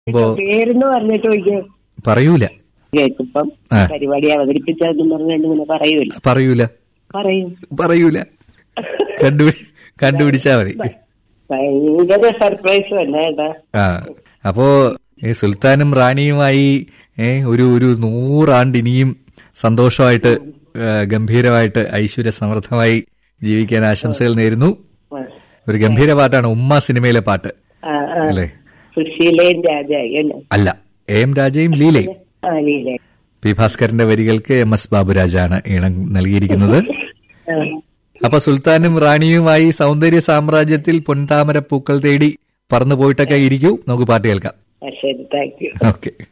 അപ്പോ പേരെന്ന് പറഞ്ഞിട്ട് ഒഴികെ പറയൂല കേൾക്കുമ്പം ആ. പരിപാടി അവതരിപ്പിച്ചതെന്ന് പറഞ്ഞുകൊണ്ട് ഇങ്ങനെ പറയൂല പറയൂല പറയും പറയൂല കണ്ടുപിടി കണ്ടുപിടിച്ചാ മതി ഭയങ്കര സർപ്രൈസ് തന്നെ ഏട്ടാ ആ അപ്പോ ഈ സുൽത്താനും റാണിയുമായി ഏ, ഒരു ഒരു നൂറാണ്ട് ഇനിയും സന്തോഷമായിട്ട് ഏ, ഗംഭീരമായിട്ട് ഐശ്വര്യ സമൃദ്ധമായി ജീവിക്കാൻ ആശംസകൾ നേരുന്നു ഒരു ഗംഭീര പാട്ടാണ് ഉമ്മ സിനിമയിലെ പാട്ട് ആ, ആ. അല്ലേ സുശീലയും രാജായി അല്ലേ അല്ല എ എം രാജയും ലീലയും ആ ലീല പി ഭാസ്കരന്റെ വരികൾക്ക് എം എസ് ബാബുരാജാണ് ഈണം നൽകിയിരിക്കുന്നത് ആ. അപ്പൊ സുൽത്താനും റാണിയുമായി സൗന്ദര്യ സാമ്രാജ്യത്തിൽ പൊൻതാമര പൂക്കൾ തേടി പറന്നു പോയിട്ടൊക്കെ ഇരിക്കൂ നമുക്ക് പാട്ട് കേൾക്കാം ആ, ശരി താങ്ക് യു ഓക്കെ